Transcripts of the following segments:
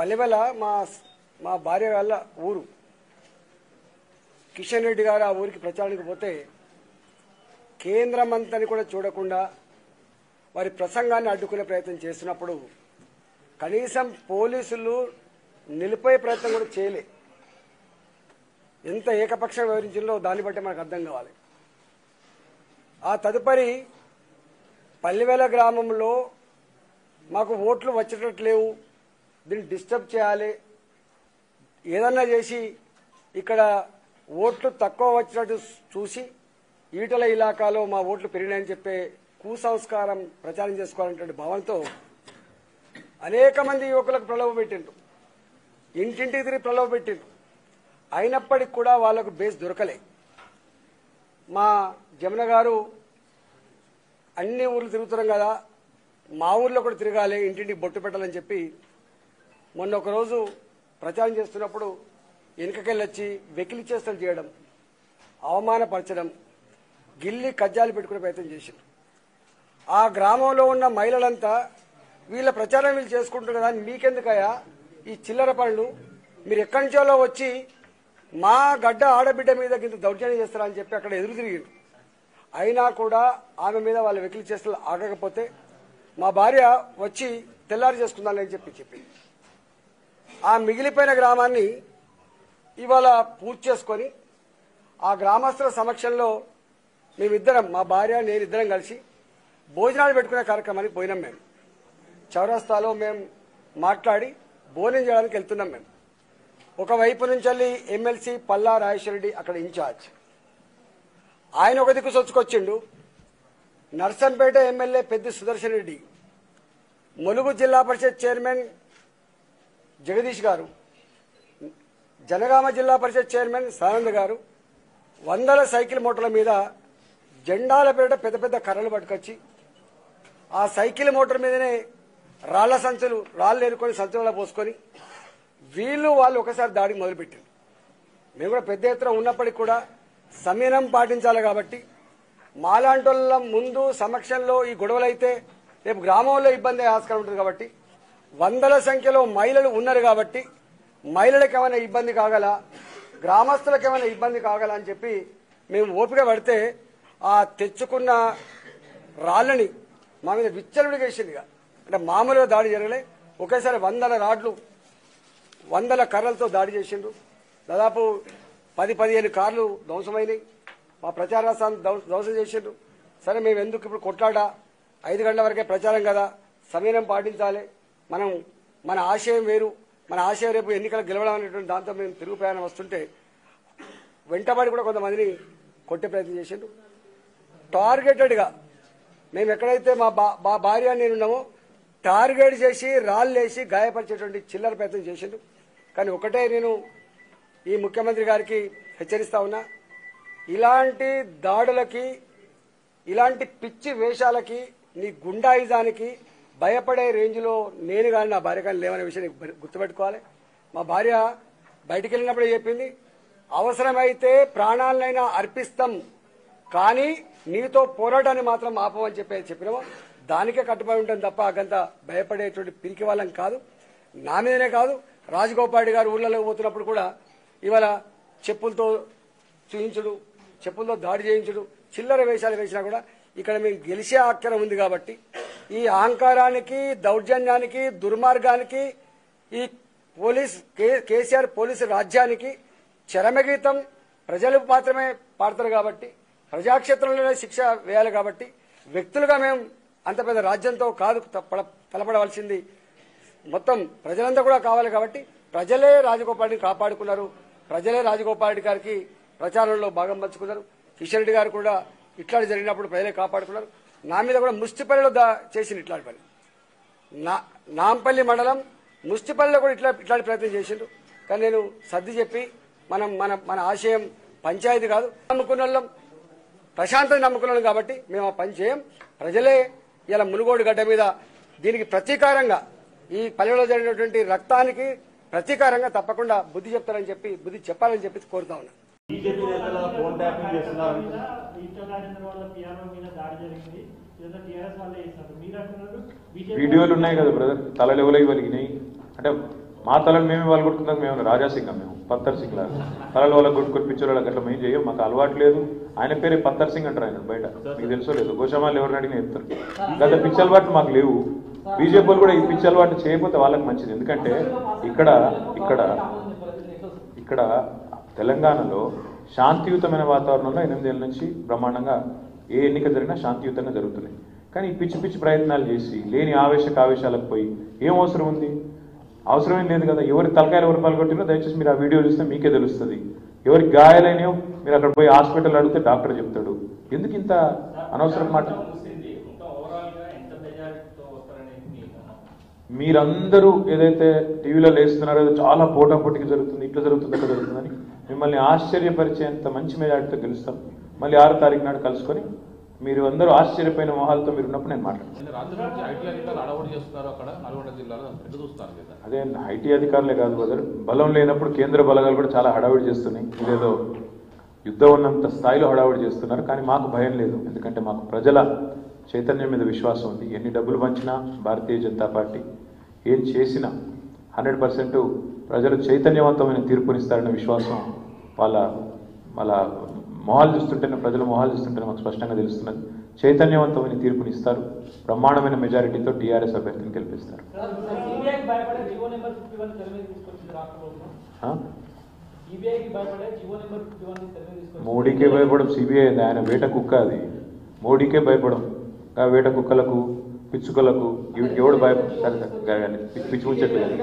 పల్లెవెల మా మా భార్య వాళ్ళ ఊరు కిషన్ రెడ్డి గారు ఆ ఊరికి ప్రచారానికి పోతే కేంద్ర మంత్రిని కూడా చూడకుండా వారి ప్రసంగాన్ని అడ్డుకునే ప్రయత్నం చేస్తున్నప్పుడు కనీసం పోలీసులు నిలిపే ప్రయత్నం కూడా చేయలే ఎంత ఏకపక్షంగా వివరించిందో దాన్ని బట్టి మనకు అర్థం కావాలి ఆ తదుపరి పల్లెవేల గ్రామంలో మాకు ఓట్లు వచ్చేటట్టు లేవు దీన్ని డిస్టర్బ్ చేయాలి ఏదన్నా చేసి ఇక్కడ ఓట్లు తక్కువ వచ్చినట్టు చూసి ఈటల ఇలాకాలో మా ఓట్లు పెరిగినాయని చెప్పే కుసంస్కారం ప్రచారం చేసుకోవాలనే భావనతో అనేక మంది యువకులకు ప్రలోభ పెట్టిండ్రు ఇంటింటికి తిరిగి ప్రలోభ పెట్టిండ్రు అయినప్పటికి కూడా వాళ్ళకు బేస్ దొరకలే మా జమున గారు అన్ని ఊర్లు తిరుగుతున్నాం కదా మా ఊర్లో కూడా తిరగాలి ఇంటింటికి బొట్టు పెట్టాలని చెప్పి మొన్న ఒక రోజు ప్రచారం చేస్తున్నప్పుడు వెనుకకెళ్ళి వచ్చి వెకిలి చేష్టలు చేయడం అవమానపరచడం గిల్లి కజ్జాలు పెట్టుకునే ప్రయత్నం చేసింది ఆ గ్రామంలో ఉన్న మహిళలంతా వీళ్ళ ప్రచారం వీళ్ళు చేసుకుంటారు కదా మీకెందుకయ్యా ఈ చిల్లర పనులు మీరు ఎక్కడి నుంచో వచ్చి మా గడ్డ ఆడబిడ్డ మీద ఇంత దౌర్జన్యం చేస్తారని చెప్పి అక్కడ ఎదురు తిరిగిండు అయినా కూడా ఆమె మీద వాళ్ళ వెకిలి చేస్తలు ఆగకపోతే మా భార్య వచ్చి తెల్లారి చేసుకుందానని చెప్పి చెప్పింది ఆ మిగిలిపోయిన గ్రామాన్ని ఇవాళ పూర్తి చేసుకొని ఆ గ్రామస్తుల సమక్షంలో మేమిద్దరం మా భార్య నేను ఇద్దరం కలిసి భోజనాలు పెట్టుకునే కార్యక్రమానికి పోయినాం మేము చౌరస్తాలో మేము మాట్లాడి భోజనం చేయడానికి వెళ్తున్నాం మేము ఒకవైపు నుంచి వెళ్ళి ఎమ్మెల్సీ పల్లా రాజేశ్వరరెడ్డి అక్కడ ఇన్ఛార్జ్ ఆయన ఒక దిక్కు సొచ్చుకొచ్చిండు నర్సంపేట ఎమ్మెల్యే పెద్ది సుదర్శన్ రెడ్డి ములుగు జిల్లా పరిషత్ చైర్మన్ జగదీష్ గారు జనగామ జిల్లా పరిషత్ చైర్మన్ సానంద్ గారు వందల సైకిల్ మోటార్ల మీద జెండాల పేరిట పెద్ద పెద్ద కర్రలు పట్టుకొచ్చి ఆ సైకిల్ మోటార్ మీదనే రాళ్ల సంచులు రాళ్ళు ఏరుకొని సంచులలో పోసుకొని వీళ్ళు వాళ్ళు ఒకసారి దాడికి మొదలుపెట్టారు మేము కూడా పెద్ద ఎత్తున ఉన్నప్పటికీ కూడా సంయమనం పాటించాలి కాబట్టి మాలాంటోళ్ళ ముందు సమక్షంలో ఈ గొడవలైతే రేపు గ్రామంలో ఇబ్బంది ఆస్కారం ఉంటుంది కాబట్టి వందల సంఖ్యలో మహిళలు ఉన్నారు కాబట్టి మహిళలకు ఏమైనా ఇబ్బంది కాగల గ్రామస్తులకు ఏమైనా ఇబ్బంది కాగల అని చెప్పి మేము ఓపిక పడితే ఆ తెచ్చుకున్న రాళ్ళని మా మీద విచ్చలుడిగా వేసిందిగా అంటే మామూలుగా దాడి జరగలే ఒకేసారి వందల రాడ్లు వందల కర్రలతో దాడి చేసిండ్రు దాదాపు పది పదిహేను కార్లు ధ్వంసమైనాయి మా ప్రచార రసాన్ని ధ్వం- ధ్వంసం చేసిండ్రు సరే మేము ఎందుకు ఇప్పుడు కొట్లాడా ఐదు గంటల వరకే ప్రచారం కదా సమయం పాటించాలి మనం మన ఆశయం వేరు మన ఆశయం రేపు ఎన్నికలు గెలవడం అనేటువంటి దాంతో మేము తిరుగు ప్రయాణం వస్తుంటే వెంటబడి కూడా కొంతమందిని కొట్టే ప్రయత్నం చేసిండ్రు టార్గెటెడ్గా మేము ఎక్కడైతే మా బా మా భార్య నేను ఉన్నామో టార్గెట్ చేసి రాళ్ళేసి గాయపరిచేటువంటి చిల్లర ప్రయత్నం చేసిండు కానీ ఒకటే నేను ఈ ముఖ్యమంత్రి గారికి హెచ్చరిస్తా ఉన్నా ఇలాంటి దాడులకి ఇలాంటి పిచ్చి వేషాలకి నీ గుండాయిజానికి భయపడే రేంజ్లో నేను కానీ నా భార్య కానీ లేవనే విషయం నీకు గుర్తుపెట్టుకోవాలి మా భార్య బయటికి వెళ్ళినప్పుడే చెప్పింది అవసరమైతే ప్రాణాలనైనా అర్పిస్తాం కానీ నీతో పోరాటాన్ని మాత్రం ఆపమని చెప్పి చెప్పినామో దానికే కట్టుబడి ఉంటాం తప్ప అకంత భయపడేటువంటి పిరికి వాళ్ళం కాదు నా మీదనే కాదు రాజగోపాల్ గారు ఊళ్ళలోకి పోతున్నప్పుడు కూడా ఇవాళ చెప్పులతో చూయించుడు చెప్పులతో దాడి చేయించుడు చిల్లర వేషాలు వేసినా కూడా ఇక్కడ మేము గెలిచే ఆఖ్యానం ఉంది కాబట్టి ఈ అహంకారానికి దౌర్జన్యానికి దుర్మార్గానికి ఈ పోలీస్ కే- కేసీఆర్ పోలీసు రాజ్యానికి చరమగీతం ప్రజలు మాత్రమే పాడతారు కాబట్టి ప్రజాక్షేత్రంలోనే శిక్ష వేయాలి కాబట్టి వ్యక్తులుగా మేము అంత పెద్ద రాజ్యంతో కాదు తప్ప- తలపడవలసింది మొత్తం ప్రజలంతా కూడా కావాలి కాబట్టి ప్రజలే రాజగోపాల్ రెడ్డిని కాపాడుకున్నారు ప్రజలే రాజగోపాల్ రెడ్డి గారికి ప్రచారంలో భాగం పంచుకున్నారు కిషన్ రెడ్డి గారు కూడా ఇట్లాంటి జరిగినప్పుడు ప్రజలే కాపాడుకున్నారు నా మీద కూడా ముష్టిపల్లిలో దా చేసింది ఇట్లాంటి పని నా నాంపల్లి మండలం ముష్టిపల్లిలో కూడా ఇట్లా ఇట్లాంటి ప్రయత్నం చేసిండు కానీ నేను సర్ది చెప్పి మనం మన మన ఆశయం పంచాయతీ కాదు నమ్ముకున్న వాళ్ళం ప్రశాంతత నమ్ముకున్న వాళ్ళం కాబట్టి మేము ఆ పని చేయం ప్రజలే ఇలా మునుగోడు గడ్డ మీద దీనికి ప్రతీకారంగా ఈ పల్లెలో జరిగినటువంటి రక్తానికి ప్రతీకారంగా తప్పకుండా బుద్ధి చెప్తారని చెప్పి బుద్ధి చెప్పాలని చెప్పి కోరుతా ఉన్నా బీజేపీ నేతల ఫోన్ ట్యాపింగ్ చేస్తున్నారు ఇంటర్ రాజేంద్ర వాళ్ళ పిఆర్ఓ మీద దాడి జరిగింది ఇదంతా టీఆర్ఎస్ వాళ్ళే చేస్తారు మీరు అంటున్నారు బీజేపీ వీడియోలు ఉన్నాయి కదా బ్రదర్ తల లెవెలకి వెలిగినాయి అంటే మా తలను మేమే వాళ్ళు కొట్టుకుందాం మేము రాజాసింగం మేము పత్తర్ సింగ్ లాగా తలలో వాళ్ళకి కొట్టుకొని పిచ్చర్ వాళ్ళకి అట్లా మేము చేయం మాకు అలవాటు లేదు ఆయన పేరే పత్తర్ సింగ్ అంటారు ఆయన బయట మీకు తెలుసో లేదు గోషమాలు ఎవరిని అడిగినా చెప్తారు గత పిచ్చి అలవాట్లు మాకు లేవు బీజేపీ వాళ్ళు కూడా ఈ పిచ్చి అలవాటు చేయకపోతే వాళ్ళకి మంచిది ఎందుకంటే ఇక్కడ ఇక్కడ ఇక్కడ తెలంగాణలో శాంతియుతమైన వాతావరణంలో ఎనిమిదేళ్ళ నుంచి బ్రహ్మాండంగా ఏ ఎన్నిక జరిగినా శాంతియుతంగా జరుగుతున్నాయి కానీ ఈ పిచ్చి పిచ్చి ప్రయత్నాలు చేసి లేని ఆవేశక ఆవేశాలకు పోయి ఏం అవసరం ఉంది అవసరమేం లేదు కదా ఎవరి తలకాయలు ఎవరు పాల్గొట్టినో దయచేసి మీరు ఆ వీడియో చూస్తే మీకే తెలుస్తుంది ఎవరికి గాయాలైనయో మీరు అక్కడ పోయి హాస్పిటల్ అడిగితే డాక్టర్ చెప్తాడు ఎందుకు ఇంత అనవసరం మాట ముగిసింది మొత్తం ఓవరాల్ గా ఎంత మెజారిటీతో వస్తారనేది మీ నమ్మకం. మీరందరూ ఏదైతే టీవీలో లేస్తున్నారో అది చాలా పోటాపోటీకి జరుగుతుంది ఇట్లా జరుగుతుంది అట్లా జరుగుతుందని మిమ్మల్ని ఆశ్చర్యపరిచేంత మంచి మెజార్టీతో గెలుస్తాం మళ్ళీ ఆరో తారీఖు నాడు కలుసుకొని మీరు అందరూ ఆశ్చర్యపోయిన మొహాలతో మీరు ఉన్నప్పుడు నేను మాట్లాడతాను నిన్న రాత్రి నుంచి ఐటీ అధికారులు అడవుడు చేస్తున్నారు అక్కడ నల్గొండ జిల్లాలో ఎట్లా చూస్తారు కదా అదే ఐటీ అధికారులే కాదు బ్రదర్ బలం లేనప్పుడు కేంద్ర బలగాలు కూడా చాలా హడావిడి చేస్తున్నాయి ఇదేదో యుద్ధం ఉన్నంత స్థాయిలో హడావిడి చేస్తున్నారు కానీ మాకు భయం లేదు ఎందుకంటే మాకు ప్రజల చైతన్యం మీద విశ్వాసం ఉంది ఎన్ని డబ్బులు పంచినా భారతీయ జనతా పార్టీ ఏం చేసినా హండ్రెడ్ పర్సెంట్ ప్రజలు చైతన్యవంతమైన తీర్పునిస్తారనే విశ్వాసం వాళ్ళ వాళ్ళ మొహాలు చూస్తుంటేనే ప్రజల మొహాలు చూస్తుంటేనే మాకు స్పష్టంగా తెలుస్తున్నది చైతన్యవంతమైన తీర్పునిస్తారు బ్రహ్మాండమైన మెజారిటీతో టీఆర్ఎస్ అభ్యర్థిని గెలిపిస్తారు సిబిఐకి భయపడే జీవో నెంబర్ ఫిఫ్టీ వన్ తెర మీద తీసుకొచ్చింది రాష్ట్ర ప్రభుత్వం ఆ? సిబిఐకి భయపడే జీవో నెంబర్ ఫిఫ్టీ వన్ తెర మీద తీసుకొచ్చింది మోడీకే భయపడం సిబిఐ ఆయన వేట కుక్క అది మోడీకే భయపడం ఆ వేట కుక్కలకు పిచ్చుకలకు ఇవి ఎవడు భయ సరే సరే కానీ పిచ్చి ముచ్చట్లు కానీ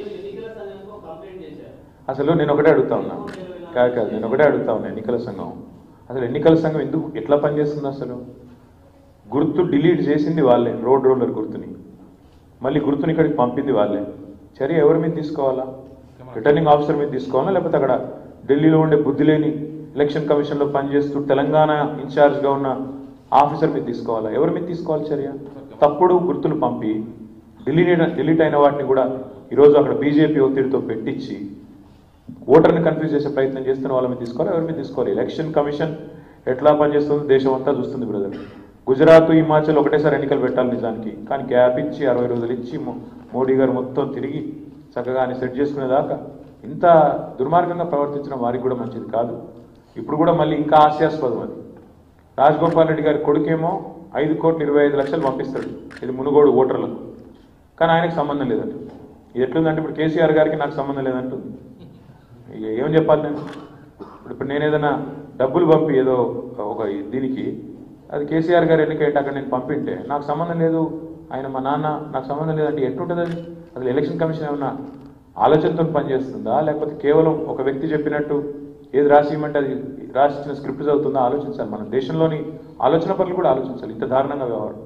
అసలు నేను ఒకటే అడుగుతా ఉన్నా కాదు కాదు నేను ఒకటే అడుగుతా ఉన్నా ఎన్నికల సంఘం అసలు ఎన్నికల సంఘం ఎందుకు ఎట్లా పనిచేస్తుంది అసలు గుర్తు డిలీట్ చేసింది వాళ్ళే రోడ్ రోలర్ గుర్తుని మళ్ళీ గుర్తుని ఇక్కడికి పంపింది వాళ్ళే చర్య ఎవరి మీద తీసుకోవాలా రిటర్నింగ్ ఆఫీసర్ మీద తీసుకోవాలా లేకపోతే అక్కడ ఢిల్లీలో ఉండే బుద్ధి లేని ఎలక్షన్ కమిషన్లో పనిచేస్తూ తెలంగాణ ఇన్ఛార్జ్గా ఉన్న ఆఫీసర్ మీద తీసుకోవాలా ఎవరి మీద తీసుకోవాలి చర్య తప్పుడు గుర్తులు పంపి డిలీట్ డిలీట్ అయిన వాటిని కూడా ఈరోజు అక్కడ బీజేపీ ఒత్తిడితో పెట్టించి ఓటర్ని కన్ఫ్యూజ్ చేసే ప్రయత్నం చేస్తున్న వాళ్ళ మీద తీసుకోవాలి ఎవరి మీద తీసుకోవాలి ఎలక్షన్ కమిషన్ ఎట్లా పనిచేస్తుందో దేశం అంతా చూస్తుంది బ్రదర్ గుజరాత్ హిమాచల్ ఒకటేసారి ఎన్నికలు పెట్టాలి నిజానికి కానీ గ్యాప్ ఇచ్చి అరవై రోజులు ఇచ్చి మో- మోడీ గారు మొత్తం తిరిగి చక్కగా ఆయన సెట్ చేసుకునేదాకా ఇంత దుర్మార్గంగా ప్రవర్తించడం వారికి కూడా మంచిది కాదు ఇప్పుడు కూడా మళ్ళీ ఇంకా హాస్యాస్పదం అది రాజగోపాల్ రెడ్డి గారి కొడుకేమో ఐదు కోట్ల ఇరవై ఐదు లక్షలు పంపిస్తాడు ఇది మునుగోడు ఓటర్లకు కానీ ఆయనకు సంబంధం లేదంట ఇది ఎట్లుందంటే ఇప్పుడు కేసీఆర్ గారికి నాకు సంబంధం లేదంటుంది ఇక ఏం చెప్పాలి నేను ఇప్పుడు ఇప్పుడు నేను ఏదైనా డబ్బులు పంపి ఏదో ఒక దీనికి అది కేసీఆర్ గారు ఎన్నికైతే అక్కడ నేను పంపింటే నాకు సంబంధం లేదు ఆయన మా నాన్న నాకు సంబంధం లేదంటే ఎట్లుంటుంది అది అసలు ఎలక్షన్ కమిషన్ ఏమన్నా ఆలోచనతో పనిచేస్తుందా లేకపోతే కేవలం ఒక వ్యక్తి చెప్పినట్టు ఏది రాసి ఇవ్వమంటే అది రాసి ఇచ్చిన స్క్రిప్ట్ చదువుతుందా ఆలోచించాలి మన దేశంలోని ఆలోచన పనులు కూడా ఆలోచించాలి ఇంత దారుణంగా వ్యవహారం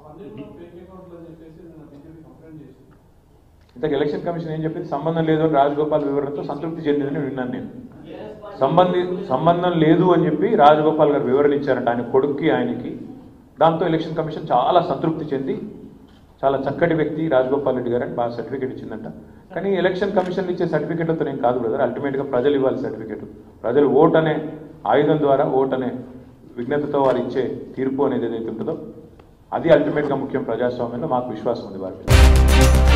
ఇంతకు ఎలక్షన్ కమిషన్ ఏం చెప్పింది సంబంధం లేదు అని రాజగోపాల్ వివరణతో సంతృప్తి చెందిందని విన్నాను నేను సంబంధి సంబంధం లేదు అని చెప్పి రాజగోపాల్ గారు వివరణ ఇచ్చారంట ఆయన కొడుక్కి ఆయనకి దాంతో ఎలక్షన్ కమిషన్ చాలా సంతృప్తి చెంది చాలా చక్కటి వ్యక్తి రాజగోపాల్ రెడ్డి గారు అని బాగా సర్టిఫికేట్ ఇచ్చిందంట కానీ ఎలక్షన్ కమిషన్ ఇచ్చే సర్టిఫికేట్లతో నేను కాదు బ్రదర్ అల్టిమేట్గా ప్రజలు ఇవ్వాలి సర్టిఫికేట్ ప్రజలు ఓట్ అనే ఆయుధం ద్వారా ఓట్ అనే విజ్ఞతతో వారు ఇచ్చే తీర్పు అనేది ఏదైతే ఉంటుందో అది అల్టిమేట్గా ముఖ్యం ప్రజాస్వామ్యంలో మాకు విశ్వాసం ఉంది వారి మీద